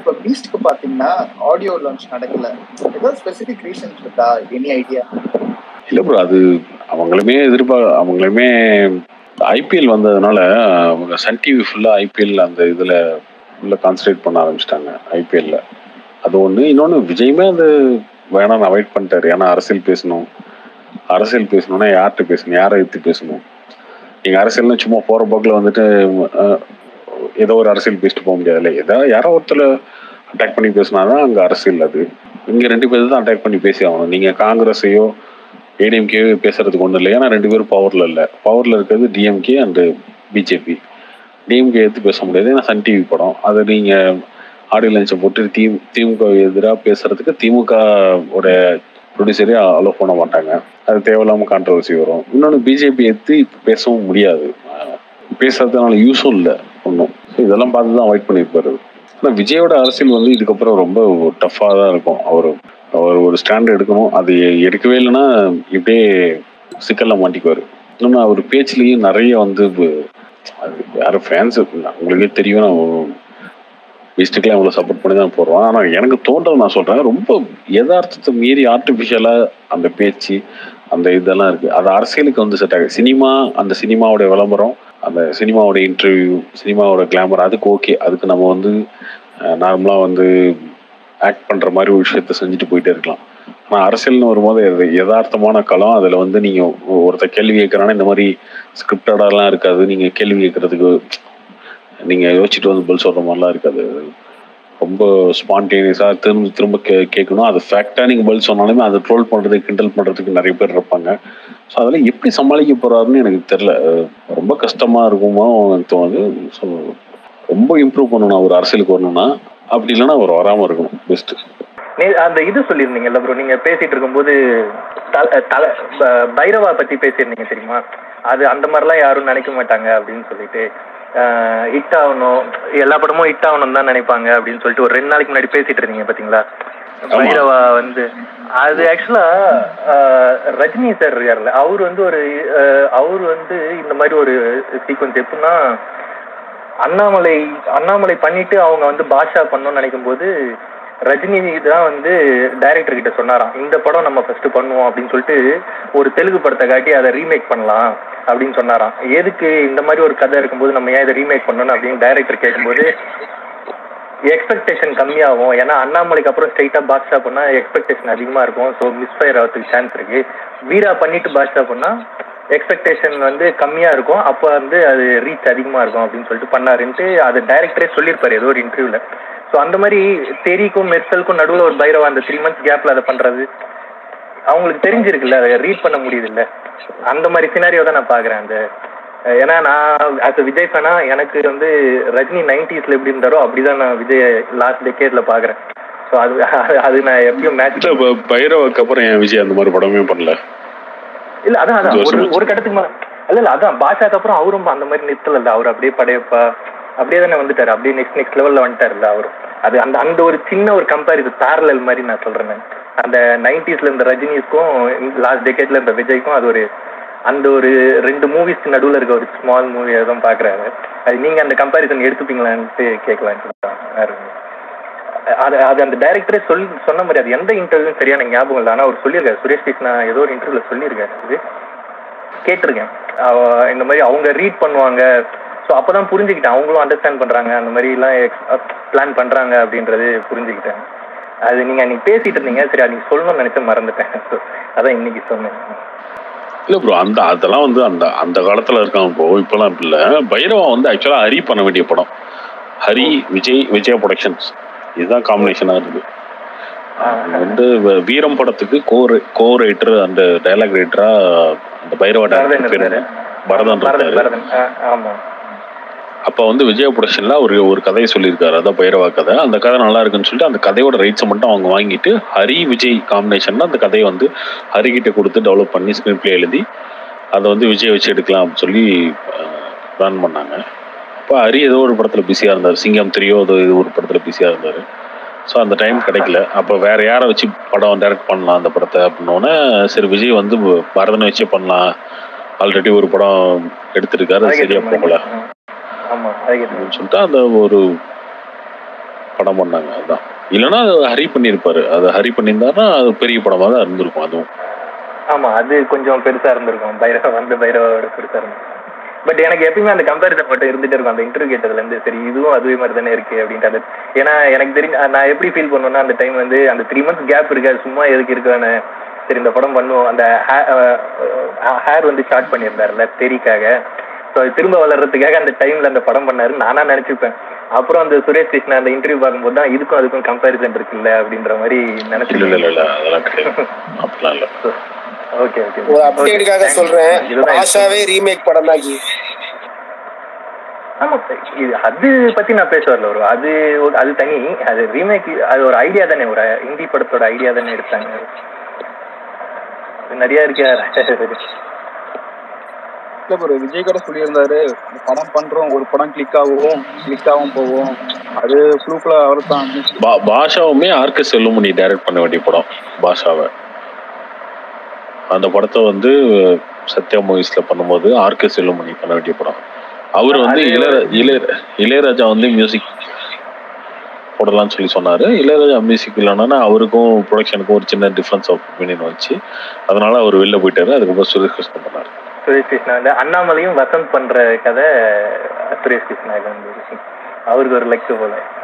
இப்போ பீஸ்ட்க்கு பாத்தீங்கன்னா audio launch நடக்கல ஏதாவது ஸ்பெசிபிக் ரீசன்ஸ் இருக்கா எனி ஐடியா இல்ல ப்ரோ அது அவங்களுமே எதிர்பார்க்க அவங்களுமே ஐபிஎல் வந்ததுனால அவங்க சன் டிவி ஃபுல்லா ஐபிஎல் அந்த இதுல ஃபுல்லா கான்சன்ட்ரேட் பண்ண ஆரம்பிச்சிட்டாங்க ஐபிஎல்ல அது ஒண்ணு இன்னொன்னு விஜயுமே அது வேணாம் அவாய்ட் பண்ணிட்டாரு ஏன்னா அரசியல் பேசணும் அரசியல் பேசணும்னா யார்கிட்ட பேசணும் யாரை எடுத்து பேசணும் நீங்க அரசியல்னு சும்மா போற போக்குல வந்துட்டு அஹ், ஏதோ ஒரு அரசியல் பேசிட்டு போக முடியாதுல்ல ஏதோ யாரோ ஒருத்தர் அட்டாக் பண்ணி பேசினாதான் அங்க அரசியல் அது இங்க ரெண்டு பேரும் தான் அட்டாக் பண்ணி பேசி ஆகணும் நீங்க காங்கிரஸையோ ஏடிஎம்கே பேசுறதுக்கு ஒன்றும் இல்லை ஏன்னா ரெண்டு பேரும் பவர்ல இல்லை பவர்ல இருக்கிறது டிஎம்கே அண்ட் பிஜேபி டிஎம்கே எடுத்து பேச முடியாது ஏன்னா சன் டிவி படம் அதை நீங்க ஆடியோ லஞ்சை போட்டு தி திமுக எதிராக பேசுறதுக்கு திமுக உட ப்ரொடியூசரே அலோவ் பண்ண மாட்டாங்க அது தேவையில்லாம கான்ட்ரவர்சி வரும் இன்னொன்று பிஜேபி எடுத்து இப்போ பேசவும் முடியாது அஹ் பேசுறதுனால யூஸும் இல்லை ஒன்றும் இதெல்லாம் பார்த்து தான் அவாய்ட் பண்ணியிருப்பாரு ஆனால் விஜயோட அரசியல் வந்து இதுக்கப்புறம் ரொம்ப டஃப்பாக தான் இருக்கும் அவர் அவர் ஒரு ஸ்டாண்ட் எடுக்கணும் அது எடுக்கவே இல்லைன்னா இப்படியே சிக்கல்ல மாட்டிக்குவார் இன்னொன்று அவர் பேச்சுலேயும் நிறைய வந்து இப்ப- அது யாரும் ஃபேன்ஸ் உங்களுக்கே தெரியும் நான் மிஸ்டேக்லாம் இவ்வளோ சப்போர்ட் பண்ணி தான் போடுறோம் ஆனால் எனக்கு தோன்றது நான் சொல்கிறேன் ரொம்ப யதார்த்தத்தை மீறி ஆர்டிஃபிஷியலாக அந்த பேச்சு அந்த இதெல்லாம் இருக்கு அது அரசியலுக்கு வந்து செட் ஆகுது சினிமா அந்த சினிமாவோட விளம்பரம் அந்த சினிமாவோட இன்டர்வியூ சினிமாவோட கிளாமர் அதுக்கு ஓகே அதுக்கு நம்ம வந்து நார்மலாக வந்து ஆக்ட் பண்ணுற மாதிரி ஒரு விஷயத்த செஞ்சுட்டு போயிட்டே இருக்கலாம் ஆனால் அரசியல்னு வரும்போது அது யதார்த்தமான களம் அதில் வந்து நீங்கள் ஒருத்தர் கேள்வி கேட்குறாங்கன்னா இந்த மாதிரி ஸ்கிரிப்டடாலாம் இருக்காது நீங்கள் கேள்வி கேட்குறதுக்கு நீங்கள் யோசிச்சுட்டு வந்து பதில் சொல்கிற மாதிரிலாம் இருக்காது ரொம்ப ஸ்பான்டேனியஸாக திரும்ப திரும்ப கே கேட்கணும் அது ஃபேக்டாக நீங்கள் பதில் சொன்னாலுமே அதை ட்ரோல் பண்ணுறதுக்கு கிண்டல் பண்ணுறதுக்கு நிறைய பேர் இருப்பாங்க ஸோ அதெல்லாம் எப்படி சமாளிக்க போகிறாருன்னு எனக்கு தெரில ரொம்ப கஷ்டமாக இருக்குமோ எனக்கு தோணுது ஸோ ரொம்ப இம்ப்ரூவ் பண்ணணும் அவர் அரசியலுக்கு வரணும்னா அப்படி இல்லைன்னா அவர் வராமல் இருக்கணும் பெஸ்ட்டு நே- அந்த இது சொல்லியிருந்தீங்கல்ல ப்ரோ நீங்க பேசிட்டு இருக்கும்போது தல தல ப- பைரவா பத்தி பேசியிருந்தீங்க தெரியுமா அது அந்த மாதிரிலாம் யாரும் நினைக்க மாட்டாங்க அப்படின்னு சொல்லிட்டு ஹிட் ஆகணும் எல்லா படமும் ஹிட் ஆகணும் தான் நினைப்பாங்க அப்படின்னு சொல்லிட்டு ஒரு ரெண்டு நாளைக்கு முன்னாடி பேசிட்டு இருந்தீங்க பாத்தீங்களா ஆமா. பைரவா வந்து அது ஆக்சுவலா ரஜினி சார் இருக்கார்ல அவர் வந்து ஒரு அஹ், அவர் வந்து இந்த மாதிரி ஒரு சீக்வன்ஸ் எப்படின்னா அண்ணாமலை அண்ணாமலை பண்ணிட்டு அவங்க வந்து பாஷா பண்ணணும்னு நினைக்கும் போது ரஜினி தான் வந்து டைரக்டர் கிட்ட சொன்னாராம் இந்த படம் நம்ம ஃபர்ஸ்ட் பண்ணுவோம் அப்படின்னு சொல்லிட்டு ஒரு தெலுங்கு படத்தை காட்டி அதை ரீமேக் பண்ணலாம் அப்படின்னு சொன்னாராம் எதுக்கு இந்த மாதிரி ஒரு கதை இருக்கும்போது நம்ம ஏன் இதை ரீமேக் பண்ணணும் அப்படின்னு டைரக்டர் கேட்கும்போது எக்ஸ்பெக்டேஷன் கம்மியாகும் ஏன்னா அண்ணாமலைக்கு அப்புறம் ஸ்ட்ரைட்டா பாக்ஸா பண்ணா எக்ஸ்பெக்டேஷன் அதிகமா இருக்கும் ஸோ மிஸ்ஃபயர் ஆகிறதுக்கு சான்ஸ் இருக்கு வீரா பண்ணிட்டு பாக்ஸா பண்ணா எக்ஸ்பெக்டேஷன் வந்து கம்மியா இருக்கும் அப்போ வந்து அது ரீச் அதிகமா இருக்கும் அப்படின்னு சொல்லிட்டு பண்ணாருன்ட்டு அது டைரக்டரே சொல்லியிருப்பாரு ஏதோ ஒரு இன்டர்வியூல ஸோ அந்த மாதிரி தெறிக்கும் மெர்சலுக்கும் நடுவில் ஒரு பைரவா அந்த த்ரீ மந்த்ஸ் கேப்ல அதை பண்றது அவங்களுக்கு தெரிஞ்சிருக்குல்ல அதை ரீட் பண்ண முடியுது இல்ல அந்த மாதிரி சினாரியோ தான் நான் பாக்குறேன் அந்த அஹ் ஏன்னா நான் as a விஜய் ஃபேனா எனக்கு வந்து ரஜினி நைன்டிஸ்ல எப்படி இருந்தாரோ அப்படிதான் நான் விஜய் லாஸ்ட் டெக்கேட்ல பாக்குறேன் ஸோ அது அது நான் எப்பயும் மேட்ச் இல்லை இப்போ பைரவுக்கு அப்புறம் என் விஜய் அந்த மாதிரி படமே பண்ணல இல்ல அதான் அதான் அஞ்சு ஒரு வருஷம் ஒரு கட்டத்துக்கு மேல இல்ல இல்ல அதான் பாஷாக்கு அப்புறம் அவரும் அந்த மாதிரி நிறுத்தல இல்ல அவர் அப்படியே படையப்பா அப்படியே தானே வந்துட்டாரு அப்படியே நெக்ஸ்ட் நெக்ஸ்ட் லெவல்ல வந்துட்டாருல்ல அவரும் அது அந்த அந்த ஒரு சின்ன ஒரு கம்பேரிசன் பேரலல் மாதிரி நான் சொல்றேன் நான். அந்த நைன்டிஸ்ல இருந்த ரஜினிஸ்க்கும் லாஸ்ட் டெக்கேட்ல இருந்த விஜய்க்கும் அது ஒரு அந்த ஒரு ரெண்டு மூவிஸ்க்கு நடுவுல இருக்க ஒரு ஸ்மால் மூவி தான் பாக்குறாரு அது நீங்க அந்த கம்பேரிசன் எடுத்துப்பீங்களான்ட்டு கேட்கலான்ட்டு தான். வேற ஒண்ணும் இல்ல. அது அது அந்த டைரக்டரே சொல்லி சொன்ன மாதிரி அது எந்த இன்டர்வியூ சரியான ஞாபகம் இல்லை ஆனால் அவர் சொல்லியிருக்காரு சுரேஷ் கிருஷ்ணா ஏதோ ஒரு இன்டர்வியூல சொல்லியிருக்காரு இது கேட்டிருக்கேன் அவ- இந்த மாதிரி அவங்க ரீட் பண்ணுவாங்க ஸோ அப்பதான் புரிஞ்சுக்கிட்டேன் அவங்களும் அண்டர்ஸ்டாண்ட் பண்றாங்க அந்த மாதிரி எல்லாம் பிளான் பண்றாங்க அப்படின்றது புரிஞ்சுக்கிட்டேன் அது நீங்க அன்னைக்கு பேசிட்டு இருந்தீங்க சரி அது நீங்க சொல்லணும்னு நினைச்சு மறந்துட்டேன் So, அதான் இன்னைக்கு சொன்னேன் இல்ல ப்ரோ அந்த அதெல்லாம் வந்து அந்த அந்த காலத்துல இருக்காங்க ப்ரோ இப்பெல்லாம் இப்படி இல்ல பைரவா வந்து ஆக்சுவலா ஹரி பண்ண வேண்டிய படம் ஹரி விஜய் விஜய் ப்ரொடக்ஷன்ஸ் இதுதான் காம்பினேஷனா இருக்கு அது வந்து வ- வீரம் படத்துக்கு கோ கோ ரைட்டர் அந்த டைலாக் ரைட்டரா அந்த பைரவா பரதன் டேரக்டர் பேர் இருந்தாரு என்ன? பரதன் பரதன் இருந்தாரு பரதன் ஆ, ஆமா அப்ப வந்து விஜய் ப்ரொடக்ஷன்ல ஒரு ஒரு கதையை சொல்லியிருக்காரு அதான் பைரவா கதை அந்த கதை நல்லா இருக்குன்னு சொல்லிட்டு அந்த கதையோட ரைட்ஸை மட்டும் அவங்க வாங்கிட்டு ஹரி விஜய் காம்பினேஷன்ல அந்த கதையை வந்து ஹரி கிட்ட கொடுத்து டெவலப் பண்ணி ஸ்கிரீன் பிளே எழுதி அதை வந்து விஜய் வச்சு எடுக்கலாம் அப்படின்னு சொல்லி பிளான் பண்ணாங்க அப்போ ஹரி ஏதோ ஒரு படத்துல பிஸியா இருந்தார் சிங்கம் த்ரீயோ ஏதோ இது ஒரு படத்துல பிஸியா இருந்தாரு ஸோ அந்த டைம் கிடைக்கல அப்போ வேற யாரை வச்சு படம் டைரக்ட் பண்ணலாம் அந்த படத்தை அப்படின்னோடனே சரி விஜய் வந்து பரதனை வச்சே பண்ணலாம் ஆல்ரெடி ஒரு படம் எடுத்திருக்காரு அது சரியா போகல ஆமா அதுக்கு அப்படின்னு சொல்லிட்டு அந்த ஒரு படம் பண்ணாங்க அதான் இல்லைன்னா அது ஹரி பண்ணியிருப்பாரு அது ஹரி பண்ணியிருந்தாருன்னா அது பெரிய படமாக தான் இருந்திருக்கும் அதுவும் ஆமா அது கொஞ்சம் பெருசா இருந்திருக்கும் பைரவ வந்து பைரவோட பெருசா இருந்திருக்கும் பட் எனக்கு எப்பயுமே அந்த கம்பேரிசன் மட்டும் இருந்துட்டே இருக்கும் அந்த இன்டர்வியூ கேட்டதுல இருந்து சரி இதுவும் அதுவே மாதிரி தானே இருக்கு அப்படின்ட்டு அது ஏன்னா எனக்கு தெரிஞ்ச நான் எப்படி ஃபீல் பண்ணுவேன்னா அந்த டைம் வந்து அந்த த்ரீ மந்த்ஸ் கேப் இருக்கு அது சும்மா எதுக்கு இருக்கானு சரி இந்த படம் பண்ணுவோம் அந்த ஹேர் வந்து ஷார்ட் பண்ணியிருந்தாருல தெரிக்காக ஸோ அது திரும்ப வளர்றதுக்காக அந்த டைம்ல அந்த படம் பண்ணாரு நானா நினைச்சுப்பேன் அப்புறம் அந்த சுரேஷ் கிருஷ்ணா அந்த இன்டர்வியூ பார்க்கும்போது தான் இதுக்கும் அதுக்கும் கம்பேரிசன் இருக்குல்ல அப்படின்ற மாதிரி இல்லை இல்லை இல்லை நினைச்சு இல்லை அதெல்லாம் கிடையாது அப்படிலாம் இல்லை ஓகே ஓகே ஒரு அப்டேட்டுக்காக சொல்றேன் இதுதான் ஆஷாவே ரீமேக் படம் தான் ஜி ஆமா sir. இது அது பத்தி நான் பேச வரல ஒரு அது ஒரு- அது தனி அது ரீமேக் அது ஒரு ஐடியா தானே ஒரு ஹிந்தி படத்தோட ஐடியா தானே எடுத்தாங்க இது நிறைய இருக்கு இல்ல ப்ரோ விஜய் கூட சொல்லியிருந்தாரு இந்த படம் பண்றோம் ஒரு படம் கிளிக் ஆகும் கிளிக் ஆகும் போவோம் அது ப்ளூக்ல அவர் தான் பா பாஷாவுமே ஆர்கே செல்லுமணி டைரக்ட் பண்ண வேண்டிய படம் பாஷாவை அந்த படத்தை வந்து சத்யா மூவிஸ்ல பண்ணும்போது ஆர்கே செல்லுமணி பண்ண வேண்டிய படம் அவர் வந்து அது- இளைய இளைய இளையராஜா வந்து மியூசிக் போடலாம்னு சொல்லி சொன்னாரு இளையராஜா மியூசிக் இல்லைன்னா அவருக்கும் ப்ரொடக்ஷனுக்கும் ஒரு சின்ன டிஃப்ரென்ஸ் ஆஃப் ஒப்பீனியன் வந்துச்சு அதனால அவர் வெளில போயிட்டாரு அதுக்கப்புறம் சுரேஷ் கிருஷ்ணன் பண்ணாரு சுரேஷ் கிருஷ்ணா வந்து அண்ணாமலையும் வசந்த் பண்ற கதை சுரேஷ் கிருஷ்ணா இது வந்து அவருக்கு ஒரு லெக்கு போல